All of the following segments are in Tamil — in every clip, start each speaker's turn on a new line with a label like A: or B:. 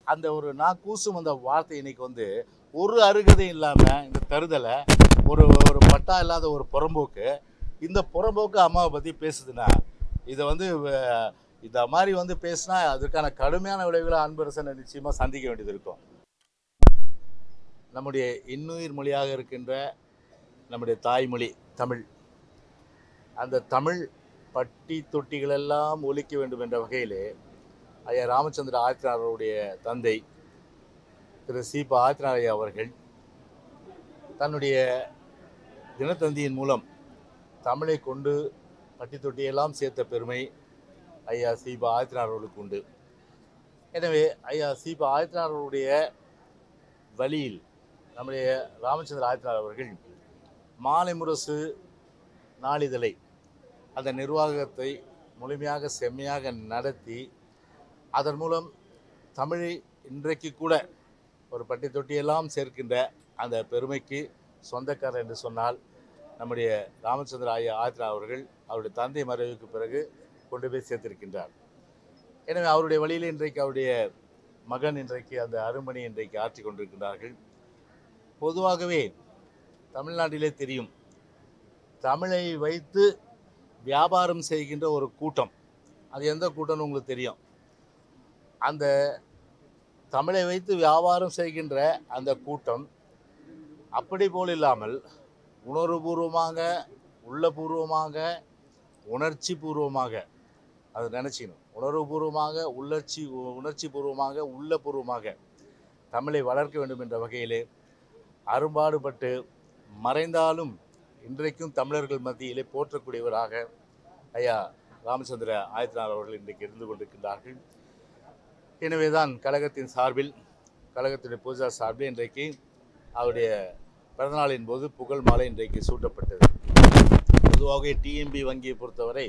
A: அந்த ஒரு நான் கூசும் அந்த வார்த்தை இன்னைக்கு வந்து ஒரு அருகதையும் இல்லாமல் இந்த தருதலை ஒரு ஒரு பட்டா இல்லாத ஒரு புறம்போக்கு இந்த புறம்போக்கு அம்மாவை பற்றி பேசுதுன்னா இதை வந்து அஹ், இந்த மாதிரி வந்து பேசினா அதுக்கான கடுமையான விளைவுகளை அன்பரசனை நிச்சயமாக சந்திக்க வேண்டியது இருக்கும் நம்முடைய இன்னுயிர் மொழியாக இருக்கின்ற நம்முடைய தாய்மொழி தமிழ் அந்த தமிழ் பட்டி தொட்டிகளெல்லாம் ஒலிக்க வேண்டும் என்ற வகையிலே ஐயா ராமச்சந்திர ஆதித்யநாதருடைய தந்தை திரு சீபா ஆதித்யநாத ஐயா அவர்கள் தன்னுடைய தினத்தந்தியின் மூலம் தமிழை கொண்டு பட்டி தொட்டியெல்லாம் சேர்த்த பெருமை ஐயா சீபா ஆதித்யநாத் அவர்களுக்கு உண்டு எனவே ஐயா சீபா ஆதித்யநாத் அவருடைய வழியில் நம்முடைய ராமச்சந்திர ஆதித்யநாத் அவர்கள் மாலை முரசு நாளிதழை அந்த நிர்வாகத்தை முழுமையாக செம்மையாக நடத்தி அதன் மூலம் தமிழை இன்றைக்கு கூட ஒரு பட்டி தொட்டியெல்லாம் சேர்க்கின்ற அந்த பெருமைக்கு சொந்தக்காரர் என்று சொன்னால் நம்முடைய ராமச்சந்திர ஐயா ஆத்ரா அவர்கள் அவருடைய தந்தை மறைவுக்கு பிறகு கொண்டு போய் சேர்த்திருக்கின்றார் எனவே அவருடைய வழியில் இன்றைக்கு அவருடைய மகன் இன்றைக்கு அந்த அருமணி இன்றைக்கு ஆற்றி கொண்டிருக்கின்றார்கள் பொதுவாகவே தமிழ்நாட்டிலே தெரியும் தமிழை வைத்து வியாபாரம் செய்கின்ற ஒரு கூட்டம் அது எந்த கூட்டம்னு உங்களுக்கு தெரியும் அந்த தமிழை வைத்து வியாபாரம் செய்கின்ற அந்த கூட்டம் அப்படி போல் இல்லாமல் உணர்வுபூர்வமாக உள்ளபூர்வமாக உணர்ச்சி பூர்வமாக அது நினச்சிக்கணும் உணர்வுபூர்வமாக உள்ளர்ச்சி உணர்ச்சி பூர்வமாக உள்ளபூர்வமாக தமிழை வளர்க்க வேண்டும் என்ற வகையிலே அரும்பாடுபட்டு மறைந்தாலும் இன்றைக்கும் தமிழர்கள் மத்தியிலே போற்றக்கூடியவராக ஐயா ராமச்சந்திர ஆயத்தனார் அவர்கள் இன்றைக்கு இருந்து கொண்டிருக்கின்றார்கள் எனவேதான் கழகத்தின் சார்பில் கழகத்தினுடைய பூஜா சார்பில் இன்றைக்கு அவருடைய பிறந்தநாளின் போது புகழ் மாலை இன்றைக்கு சூட்டப்பட்டது பொதுவாக டிஎம்பி வங்கியை பொறுத்தவரை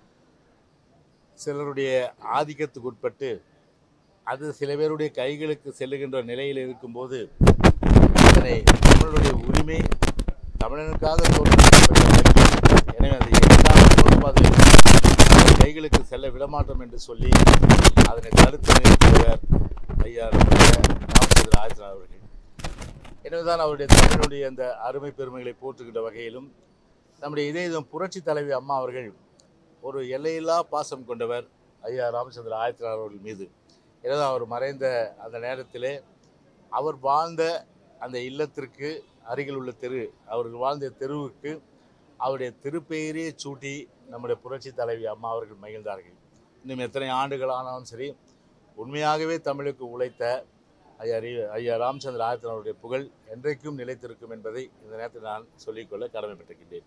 A: சிலருடைய ஆதிக்கத்துக்கு உட்பட்டு அது சில பேருடைய கைகளுக்கு செல்லுகின்ற நிலையில் இருக்கும்போது இதனை தமிழருடைய உரிமை தமிழனுக்காக தோற்றுவிக்கப்பட்ட வங்கி. எனவே அது எதிரான கோட்பாடு அவர் கைகளுக்கு செல்ல விடமாட்டோம் என்று சொல்லி அதனை தடுத்து நிறுத்தியவர் ஐயா நம்முடைய ராமச்சந்திர ஆதித்யநாத் அவர்கள் எனவேதான் அவருடைய தமிழுடைய அந்த அருமை பெருமைகளை போற்றுகின்ற வகையிலும் நம்முடைய இதே புரட்சி தலைவி அம்மா அவர்கள் ஒரு எல்லையில்லா பாசம் கொண்டவர் ஐயா ராமச்சந்திர ஆதித்யநாத் அவர்கள் மீது எனவே அவர் மறைந்த அந்த நேரத்திலே அவர் வாழ்ந்த அந்த இல்லத்திற்கு அருகில் உள்ள தெரு அவர்கள் வாழ்ந்த தெருவுக்கு அவருடைய திருப்பெயரே சூட்டி நம்முடைய புரட்சி தலைவி அம்மா அவர்கள் மகிழ்ந்தார்கள் இன்னும் எத்தனை ஆண்டுகள் ஆனாலும் சரி உண்மையாகவே தமிழுக்கு உழைத்த ஐயா ரி ஐயா ராமச்சந்திர ஆயத்தன் அவருடைய புகழ் என்றைக்கும் நிலைத்திருக்கும் என்பதை இந்த நேரத்தில் நான் சொல்லிக்கொள்ள கடமைப்பட்டிருக்கின்றேன்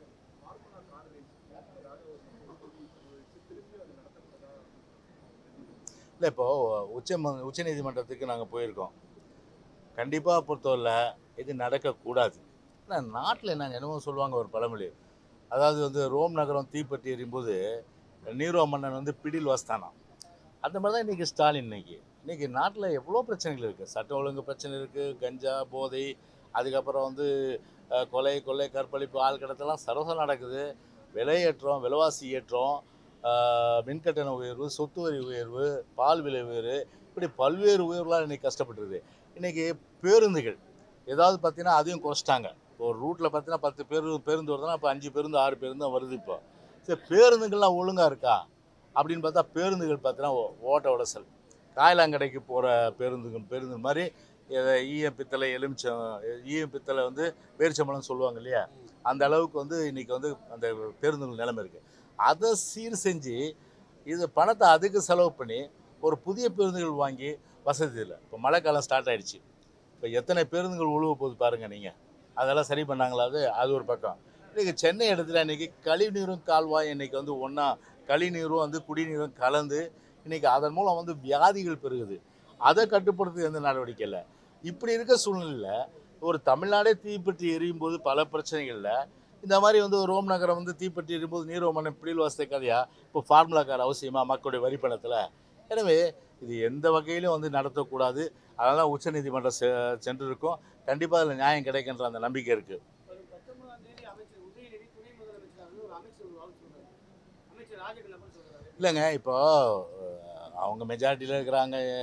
A: இல்லை இப்போது உச்ச உச்ச நீதிமன்றத்துக்கு நாங்கள் போயிருக்கோம் கண்டிப்பாக பொறுத்தவரையில் இது நடக்கக்கூடாது ஆனால் நாட்டில் என்னங்க என்னமோ சொல்லுவாங்க ஒரு பழமொழி அதாவது வந்து ரோம் நகரம் தீப்பற்றி எறியும்போது நீரோ மன்னன் வந்து பிடில் வஸ்தானாம் அந்த மாதிரி தான் இன்றைக்கி ஸ்டாலின் இன்னைக்கு இன்றைக்கி நாட்டில் எவ்வளோ பிரச்சனைகள் இருக்குது சட்ட ஒழுங்கு பிரச்சனை இருக்குது கஞ்சா போதை அதுக்கப்புறம் வந்து அஹ், கொலை கொள்ளை கற்பழிப்பு ஆள் கடத்தலாம் சர்வசம் நடக்குது விலை ஏற்றம் விலைவாசி ஏற்றம் ஆஹ், மின்கட்டண உயர்வு சொத்து வரி உயர்வு பால் விலை உயர்வு இப்படி பல்வேறு உயர்வுலாம் இன்றைக்கி கஷ்டப்பட்டுருது இன்றைக்கி பேருந்துகள் ஏதாவது பார்த்தீங்கன்னா அதையும் குறைச்சிட்டாங்க இப்போ ஒரு ரூட்டில் பார்த்தீங்கன்னா பத்து பேருந்து பேருந்து வருதுன்னா இப்போ அஞ்சு பேருந்து ஆறு பேருந்து தான் வருது இப்போ சரி பேருந்துகள்லாம் ஒழுங்காக இருக்கா அப்படின்னு பார்த்தா பேருந்துகள் பார்த்தீங்கன்னா ஓ- ஓட்ட உடசல் காயலாங்கடைக்கு போகிற பேருந்துகள் பேருந்து மாதிரி இதை ஈயம் பித்தளை எலுமிச்சம் ஈயம் பித்தளை வந்து பேரிச்சம்பழம் சொல்லுவாங்க இல்லையா அந்த அளவுக்கு வந்து இன்றைக்கி வந்து அந்த பேருந்துகள் நிலைமை இருக்குது அதை சீர் செஞ்சு இது பணத்தை அதுக்கு செலவு பண்ணி ஒரு புதிய பேருந்துகள் வாங்கி வசதி இல்லை இப்போ மழைக்காலம் ஸ்டார்ட் ஆயிடுச்சு இப்போ எத்தனை பேருந்துகள் உழுவ போகுது பாருங்கள் நீங்கள் அதெல்லாம் சரி பண்ணாங்களா அது அது ஒரு பக்கம் இன்றைக்கி சென்னை இடத்துல இன்றைக்கி கழிவுநீரும் கால்வாய் இன்றைக்கி வந்து ஒன்றா கழிநீரும் வந்து குடிநீரும் கலந்து இன்றைக்கி அதன் மூலம் வந்து வியாதிகள் பெருகுது அதை கட்டுப்படுத்த எந்த நடவடிக்கை இல்லை இப்படி இருக்க சூழ்நிலையில் ஒரு தமிழ்நாடே தீப்பற்றி எரியும் போது பல பிரச்சனைகளில் இந்த மாதிரி வந்து ஒரு ரோம் நகரம் வந்து தீப்பற்றி எரியும்போது நீரோ மன்னன் பிடில் வசதி கதையா இப்போ ஃபார்முலா கார் அவசியமா மக்களுடைய வரி பணத்தில் எனவே இது எந்த வகையிலும் வந்து நடத்தக்கூடாது அதனால தான் உச்சநீதிமன்றம் செ சென்றிருக்கோம் கண்டிப்பாக அதில் நியாயம் கிடைக்கின்ற அந்த நம்பிக்கை இருக்குது
B: வரும் பத்தொன்பதாம் தேதி அமைச்சர் உதயநிதி துணை முதலமைச்சர் வந்து ஒரு அமைச்சர் ஒரு வாழ்த்து சொல்றாரு அமைச்சர் ராஜகண்ணப்பன் சொல்றாரு
A: இல்லைங்க இப்போ அஹ், அவங்க மெஜாரிட்டியில் இருக்கிறாங்க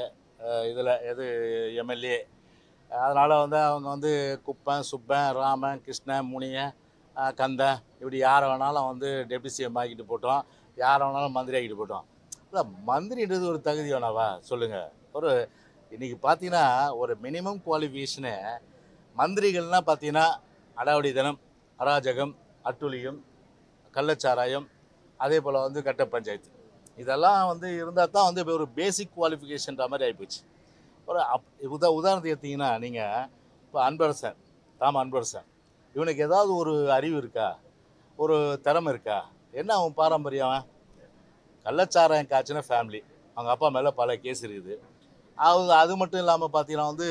A: இதில் எது எம்எல்ஏ அதனால் வந்து அவங்க வந்து குப்பன் சுப்பன் ராமன் கிருஷ்ணன் முனியன் அஹ், கந்தன் இப்படி யாரை வேணாலும் வந்து டெப்டி சிஎம் ஆக்கிட்டு போட்டோம் யாரை வேணாலும் மந்திரி ஆக்கிட்டு போட்டோம் இல்லை மந்திரின்றது ஒரு தகுதி வேணாவா சொல்லுங்கள் ஒரு இன்றைக்கி பார்த்தீங்கன்னா ஒரு மினிமம் குவாலிஃபிகேஷனு மந்திரிகள்னால் பார்த்தீங்கன்னா அடாவடித்தனம் அராஜகம் அட்டுழியம் கள்ளச்சாராயம் அதே போல் வந்து கட்ட பஞ்சாயத்து இதெல்லாம் வந்து இருந்தால் தான் வந்து இப்போ ஒரு பேசிக் குவாலிஃபிகேஷன்ற மாதிரி ஆகிப்போச்சு ஒரு அப் உதா உதாரணத்துக்கு எடுத்தீங்கன்னா நீங்கள் இப்போ அன்பரசன் தாம அன்பரசன் இவனுக்கு ஏதாவது ஒரு அறிவு இருக்கா ஒரு திறமை இருக்கா என்ன அவன் பாரம்பரியம் அவன்? கள்ளச்சாராயம் காய்ச்சின ஃபேமிலி அவங்க அப்பா மேலே பல கேஸ் இருக்குது அவங்க அது மட்டும் இல்லாமல் பார்த்தீங்கன்னா வந்து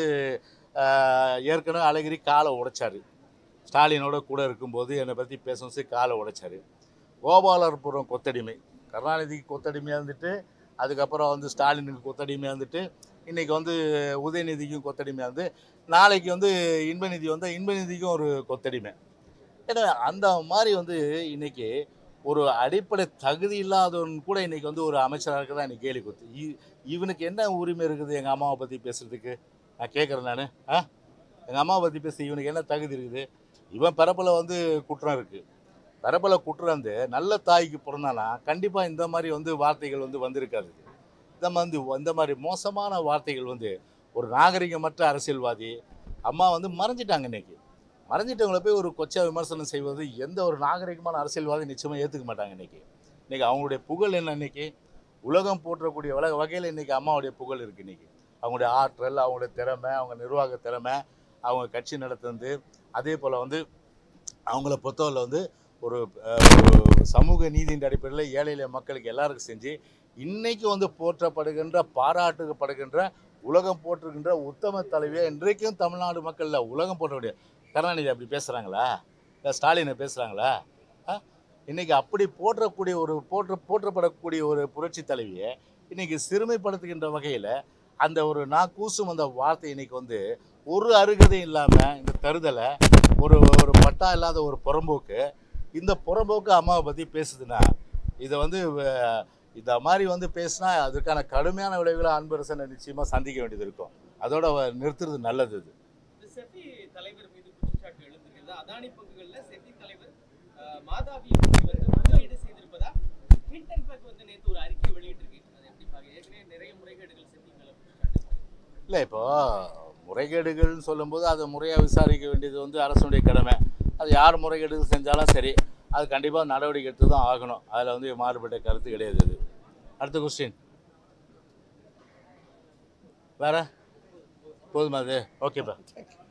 A: ஆஹ், ஏற்கனவே அழகிரி காலை உடைச்சாரு ஸ்டாலினோட கூட இருக்கும்போது என்னை பற்றி பேசணும் சொல்லி காலை உடைச்சாரு கோபாலபுரம் கொத்தடிமை கருணாநிதிக்கு கொத்தடிமையாக இருந்துட்டு அதுக்கப்புறம் வந்து ஸ்டாலினுக்கு கொத்தடிமையாக இருந்துட்டு இன்றைக்கி வந்து உதயநிதிக்கும் கொத்தடிமையாக இருந்து நாளைக்கு வந்து இன்பநிதி வந்தால் இன்பநிதிக்கும் ஒரு கொத்தடிமை ஏன்னா அந்த மாதிரி வந்து இன்னைக்கு ஒரு அடிப்படை தகுதி இல்லாதவன் கூட இன்னைக்கு வந்து ஒரு அமைச்சராக இருக்கதான் இன்னைக்கு கேலி குத்து இ- இவனுக்கு என்ன உரிமை இருக்குது எங்கள் அம்மாவை பற்றி பேசுறதுக்கு நான் கேட்குறேன் நான் ஆ எங்கள் அம்மாவை பற்றி பேச இவனுக்கு என்ன தகுதி இருக்குது இவன் பிறப்பில் வந்து குற்றம் இருக்குது பிறப்பில் குற்றம் வந்து நல்ல தாய்க்கு பிறந்தானா கண்டிப்பாக இந்த மாதிரி வந்து வார்த்தைகள் வந்து வந்திருக்காது இந்த மாதிரி இந்த மாதிரி மோசமான வார்த்தைகள் வந்து ஒரு நாகரிகமற்ற அரசியல்வாதி அம்மா வந்து மறைஞ்சிட்டாங்க இன்னைக்கு மறைஞ்சிட்டவங்கள போய் ஒரு கொச்சா விமர்சனம் செய்வது எந்த ஒரு நாகரிகமான அரசியல்வாதி நிச்சயமாக ஏற்றுக்க மாட்டாங்க இன்னைக்கு இன்னைக்கு அவங்களுடைய புகழ் என்ன இன்னைக்கு உலகம் போற்றக்கூடிய வகை வகையில் இன்னைக்கு அம்மாவுடைய புகழ் இருக்குது இன்னைக்கு அவங்களுடைய ஆற்றல் அவங்களுடைய திறமை அவங்க நிர்வாக திறமை அவங்க கட்சி நடத்துறது அதே போல் வந்து அவங்கள பொறுத்தவரையில் வந்து ஒரு அஹ், ஒரு சமூக நீதியின் அடிப்படையில் ஏழை எளிய மக்களுக்கு எல்லாருக்கும் செஞ்சு இன்னைக்கு வந்து போற்றப்படுகின்ற பாராட்டுப்படுகின்ற உலகம் போற்றுகின்ற உத்தம தலைவியாக இன்றைக்கும் தமிழ்நாடு மக்களில் உலகம் போற்றக்கூடிய கருணாநிதி அப்படி பேசுகிறாங்களா இல்லை ஸ்டாலினை பேசுகிறாங்களா ஆ இன்னைக்கு அப்படி போற்றக்கூடிய ஒரு போற்ற போற்றப்படக்கூடிய ஒரு புரட்சி தலைவியை இன்னைக்கு சிறுமைப்படுத்துகின்ற வகையில் அந்த ஒரு நான் கூசும் அந்த வார்த்தை இன்னைக்கு வந்து ஒரு அருகதையும் இல்லாமல் இந்த தருதலை ஒரு ஒரு பட்டா இல்லாத ஒரு புறம்போக்கு இந்த புறம்போக்கு அம்மாவை பற்றி பேசுதுன்னா இதை வந்து அஹ், இந்த மாதிரி வந்து பேசினா அதுக்கான கடுமையான விளைவுகளை அன்பரசனை நிச்சயமாக சந்திக்க வேண்டியது இருக்கும் அதோட அவ- நிறுத்துறது நல்லது இது
B: இந்த செபி தலைவர் மீது குற்றச்சாட்டு எழுந்திருக்கிறது அதானி பங்குகள்ல செபி தலைவர் அஹ், மாதாவி வந்து முதலீடு செய்திருப்பதா ஹிண்டன்பர்க் வந்து நேத்து ஒரு அறிக்கை வெளியிட்டிருக்கு அது எப்படி பாக்க ஏற்கனவே நிறைய முறைகேடுகள் செபி மேல குற்றச்சாட்டு
A: இல்லை இப்போ முறைகேடுகள்னு சொல்லும்போது அதை முறையாக விசாரிக்க வேண்டியது வந்து அரசுடைய கடமை அது யார் முறைகேடு செஞ்சாலும் சரி அது கண்டிப்பாக நடவடிக்கை எடுத்து தான் ஆகணும் அதில் வந்து மாறுபட்ட கருத்து கிடையாது அது அடுத்த கொஸ்டின் வேற போதுமா அது ஓகேப்பா